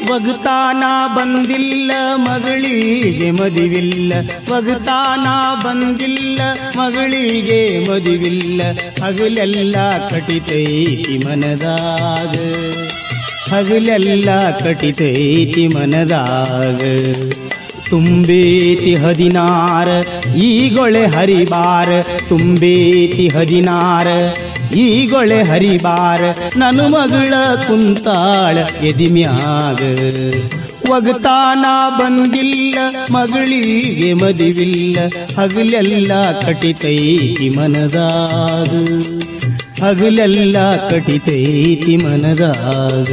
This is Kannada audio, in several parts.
ವಗ್ತಾನ ಬಂದಿಲ್ಲ ಮಗಳಿಗೆ ಮದುವಿಲ್ಲ ವಗ್ತಾನ ಬಂದಿಲ್ಲ ಮಗಳಿಗೆ ಮದುವಿಲ್ಲ ಹಗಲೆಲ್ಲ ಕಟಿತೈತಿ ಮನದಾಗ ಹಗಲೆಲ್ಲ ಕಟಿತೈತಿ ಮನದಾಗ ತುಂಬೇತಿ ಹದಿನಾರ ಈಗೊಳೆ ಹರಿಬಾರ ತುಂಬೇತಿ ಹದಿನಾರ ಈಗೊಳೆ ಹರಿಬಾರ ನನ್ನ ಮಗಳ ಕುಂತಾಳ ಎದಿಮ್ಯಾಗ ಒಗತಾನ ಬಂದಿಲ್ಲ ಮಗಳಿಗೆ ಮದುವಿಲ್ಲ ಹಗಲೆಲ್ಲ ಕಟಿತೈತಿ ಮನದಾಗ ಹಗಲೆಲ್ಲ ಕಟಿತೈತಿ ಮನದಾಗ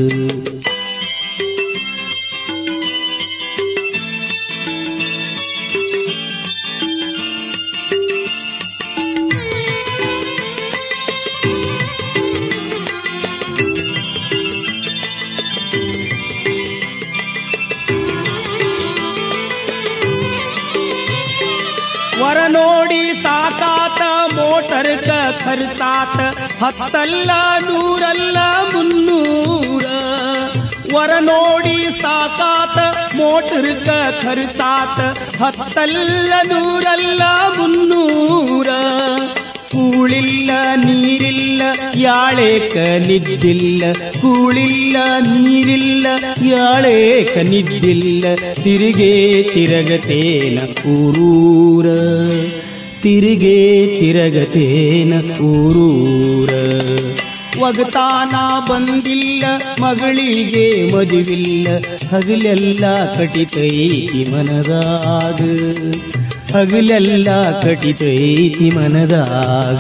ವರ ನೋಡಿ ಸಾಕಾತ ಮೋಟರ್ಕ ಖರ್ಚಾತ ಹತ್ತಲ್ಲ ನೂರಲ್ಲ ಮುನ್ನೂರ ವರ ನೋಡಿ ಸಾಕಾತ ಮೋಟರ್ಕ ಖರ್ಚಾತ ಹತ್ತಲ್ಲ ನೂರಲ್ಲ ಮುನ್ನೂರ ಕೂಳಿಲ್ಲ ನೀರಿಲ್ಲ ಯಾಳೇಕ ನಿದ್ದಿಲ್ಲ ಕೂಳಿಲ್ಲ ನೀರಿಲ್ಲ ಯಾಳೇಕ ನಿದ್ದಿಲ್ಲ ತಿರುಗೇ ತಿರಗತೇನ ಊರೂರ ತಿರುಗೇ ತಿರಗತೇನ ಊರೂರ ಒಗತಾನ ಬಂದಿಲ್ಲ ಮಗಳಿಗೆ ಮದುವಿಲ್ಲ ಹಗಲೆಲ್ಲ ಕಟಿತೈತಿ ಮನದಾಗ ಹಗಲೆಲ್ಲ ಕಟಿತೈತಿ ಮನದಾಗ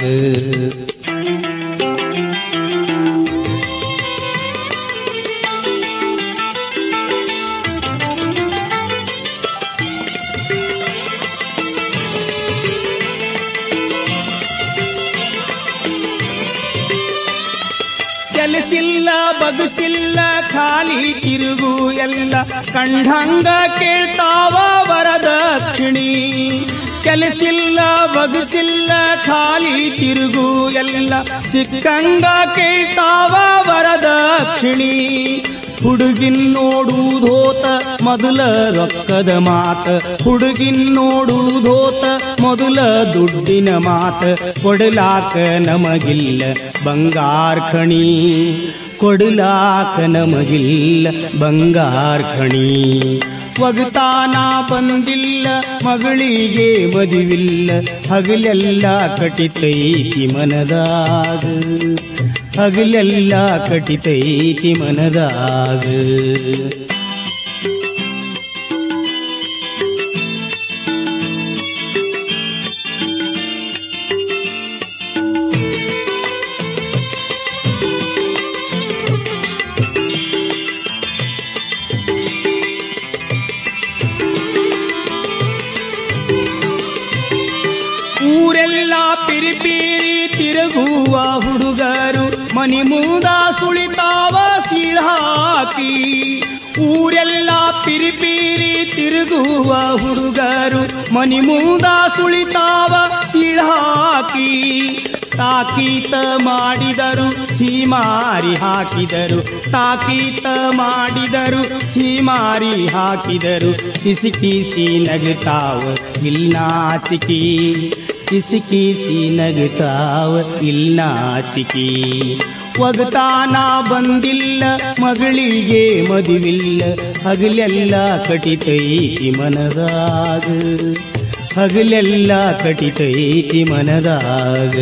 ಕೆಲಸಿಲ್ಲ ಬದುಸಿಲ್ಲ ಖಾಲಿ ತಿರುಗು ಎಲ್ಲ ಕಂಡಂಗ ಕೇಳ್ತಾವ ವರದಕ್ಷಿಣಿ ಕೆಲಸಿಲ್ಲ ಬದುಸಿಲ್ಲ ಖಾಲಿ ತಿರುಗು ಎಲ್ಲ ಸಿಕ್ಕಂಗ ಕೇಳ್ತಾವ ವರದಕ್ಷಿಣಿ ಹುಡುಗಿನ್ ನೋಡುವುದೋತ ಮೊದಲ ರೊಕ್ಕದ ಮಾತ ಹುಡುಗಿನ್ ನೋಡುವುದೋತ ಮೊದಲ ದುಡ್ಡಿನ ಮಾತ ಕೊಡಲಾಕ ನಮಗಿಲ್ಲ ಬಂಗಾರ ಖಣಿ ಕೊಡಲಾಕ ನಮಗಿಲ್ಲ ಬಂಗಾರ ಖಣಿ ಒಗತಾನ ಬಂದಿಲ್ಲ ಮಗಳಿಗೆ ಮದುವಿಲ್ಲ ಹಗಲೆಲ್ಲ ಕಟಿತೈತಿ ಮನದಾಗ ಹಗಲೆಲ್ಲ ಕಟಿತೈತಿ ಮನದಾಗ ಊರೆಲ್ಲ ಪಿರಿಪಿರಿ ತಿರುಗುವ ಹುಡುಗರು ಮನಿ ಮುಂದ ಸುಳಿತಾವ ಸೀಳಾಕಿ ಊರೆಲ್ಲ ಪಿರಿಪಿರಿ ತಿರುಗುವ ಹುಡುಗರು ಮನಿ ಮುಂದ ಸುಳಿತಾವ ಸೀಳಾಕಿ ತಾಕೀತ ಮಾಡಿದರು ಸೀಮಾರಿ ಹಾಕಿದರು ತಾಕೀತ ಮಾಡಿದರು ಸೀಮಾರಿ ಹಾಕಿದರು ಕಿಸಿಕಿಸಿ ನಗುತ್ತಾವ ಇಲ್ನಾಚಿಕಿ ಕಿಸಿಕಿಸಿ ನಗುತ್ತಾವ ಇಲ್ನಾಚಿಕಿ ಒಗತಾನ ಬಂದಿಲ್ಲ ಮಗಳಿಗೆ ಮದುವಿಲ್ಲ ಹಗಲೆಲ್ಲ ಕಟಿತೈತಿ ಮನದಾಗ ಹಗಲೆಲ್ಲ ಕಟಿತೈತಿ ಮನದಾಗ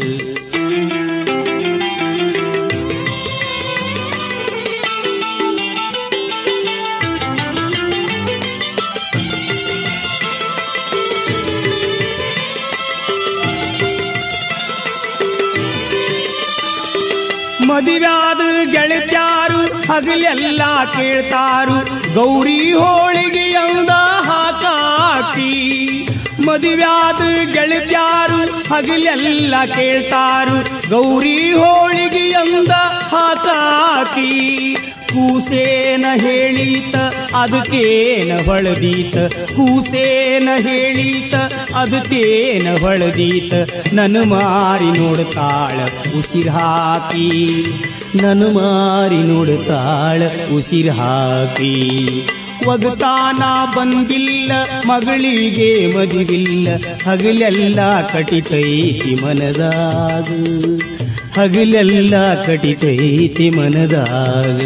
ಮದುವ್ಯಾದ ಗೆಳತ್ಯಾರು ಹಗಲೆಲ್ಲ ಕೇಳ್ತಾರು ಗೌರಿ ಹೋಳಿಗೆ ಅಂದ ಹಾಕಾಕಿ ಮದುವ್ಯಾದ ಗೆಳತ್ಯಾರು ಹಗಲೆಲ್ಲ ಕೇಳ್ತಾರು ಗೌರಿ ಹೋಳಿಗೆ ಅಂದ ಹಾಕಾಕಿ ಕೂಸೇನ ಹೇಳೀತ ಅದಕ್ಕೇನ ಹೊಳದೀತ ಕೂಸೇನ ಹೇಳೀತ ಅದಕ್ಕೇನ ಹೊಳದೀತ ನನ್ನ ಮಾರಿ ನೋಡ್ತಾಳ ಉಸಿರ್ ಹಾಕಿ ನನ್ನ ಮಾರಿ ನೋಡ್ತಾಳ ಉಸಿರ್ ಹಾಕಿ ಒಗತಾನ ಬಂದಿಲ್ಲ ಮಗಳಿಗೆ ಮದುವಿಲ್ಲ ಹಗಲೆಲ್ಲ ಕಟಿತೈತಿ ಮನದಾಗ ಹಗಲೆಲ್ಲ ಕಟಿತೈತಿ ಮನದಾಗ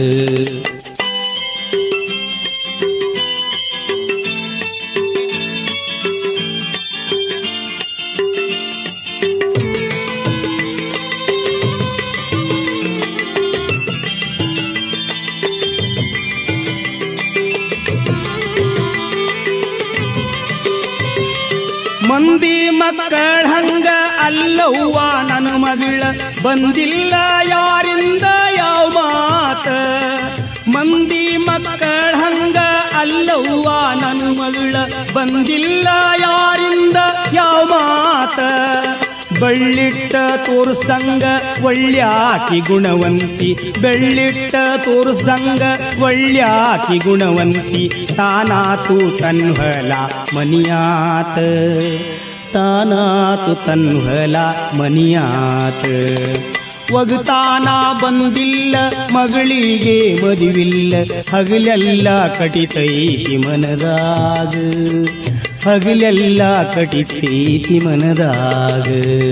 ಮಂದಿ ಮಕ್ಕಳ ಹಂಗ ಅಲ್ಲವ್ವ ನನ್ನ ಮಗಳ ಬಂದಿಲ್ಲ ಯಾರಿಂದ ಯಾವ ಮಾತ ಮಂದಿ ಮಕ್ಕಳ ಹಂಗ ಅಲ್ಲವ್ವ ನನ್ನ ಮಗಳ ಬಂದಿಲ್ಲ ಯಾರಿಂದ ಯಾವ ಮಾತ ಬೆಳ್ಳಿಟ್ಟ ತೋರಿಸ್ದಂಗ ಒಳ್ಳ್ಯಾಕಿ ಗುಣವಂತಿ ಬೆಳ್ಳಿಟ್ಟ ತೋರಿಸ್ದಂಗ ಒಳ್ಳ್ಯಾಕಿ ಗುಣವಂತಿ ತಾನಾತು ತನ್ಹಲ ಮನಿಯಾತ ತಾನಾತು ತನ್ಹಲ ಮನಿಯಾತ ಒಗತಾನ ಬಂದಿಲ್ಲ ಮಗಳಿಗೆ ಮದುವಿಲ್ಲ ಹಗಲೆಲ್ಲ ಕಟಿತೈತಿ ಮನದಾಗ ಹಗಲೆಲ್ಲ ಕಟಿತೈತಿ ಮನದಾಗ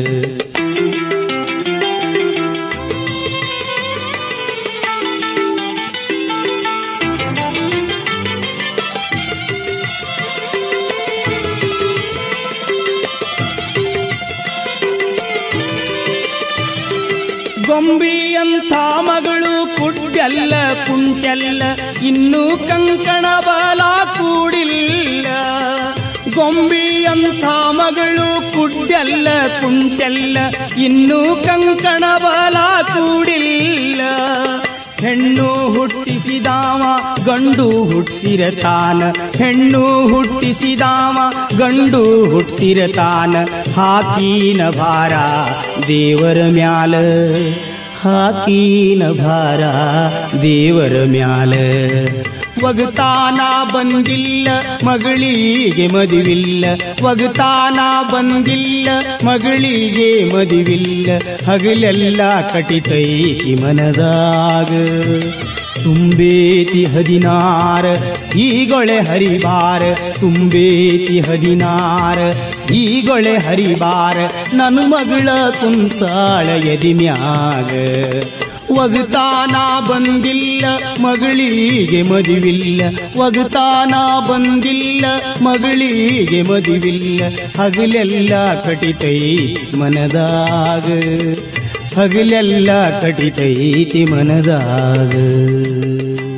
ಗೊಂಬಿಯಂಥ ಮಗಳು ಕುಡ್ಡೆಲ್ಲ ಕುಂಟೆಲ್ಲ ಇನ್ನೂ ಕಂಕಣ ಬಲ ಕೂಡಿಲ್ಲ ಗೊಂಬಿಯಂಥ ಮಗಳು ಕುಡ್ಡೆಲ್ಲ ಕುಂಟೆಲ್ಲ ಇನ್ನೂ ಕಂಕಣ ಬಲ ಕೂಡಿಲ್ಲ ಹೆಣ್ಣು ಹುಟ್ಟಿಸಿದಾವ ಗಂಡು ಹುಟ್ಟಿಸಿರತಾನ ಹೆಣ್ಣು ಹುಟ್ಟಿಸಿದಾವ ಗಂಡು ಹುಟ್ಟಿಸಿರತಾನ ಹಾಕೀನ ಭಾರ ದೇವರ ಮ್ಯಾಲ ಹಾಕೀನ ಭಾರ ದೇವರ ಮ್ಯಾಲ ಒಗತಾನ ಬಂದಿಲ್ಲ ಮಗಳಿಗೆ ಮದುವಿಲ್ಲ ಒಗತಾನ ಬಂದಿಲ್ಲ ಮಗಳಿಗೆ ಮದುವಿಲ್ಲ ಹಗಲೆಲ್ಲ ಕಟಿತೈತಿ ಮನದಾಗ ತುಂಬೇತಿ ಹದಿನಾರ ಈಗೊಳೆ ಹರಿಬಾರ ತುಂಬೇತಿ ಹದಿನಾರ ಈಗೊಳೆ ಹರಿಬಾರ ನನ್ನ ಮಗಳ ಕುಂತಾಳ ಎದಿಮ್ಯಾಗ ಒಗತಾನ ಬಂದಿಲ್ಲ ಮಗಳಿಗೆ ಮದುವಿಲ್ಲ ಒಗತಾನ ಬಂದಿಲ್ಲ ಮಗಳಿಗೆ ಮದುವಿಲ್ಲ ಹಗಲೆಲ್ಲ ಕಟಿತೈ ಮನದಾಗ ಹಗಲೆಲ್ಲ ಕಟಿತೈತಿ ಮನದಾಗ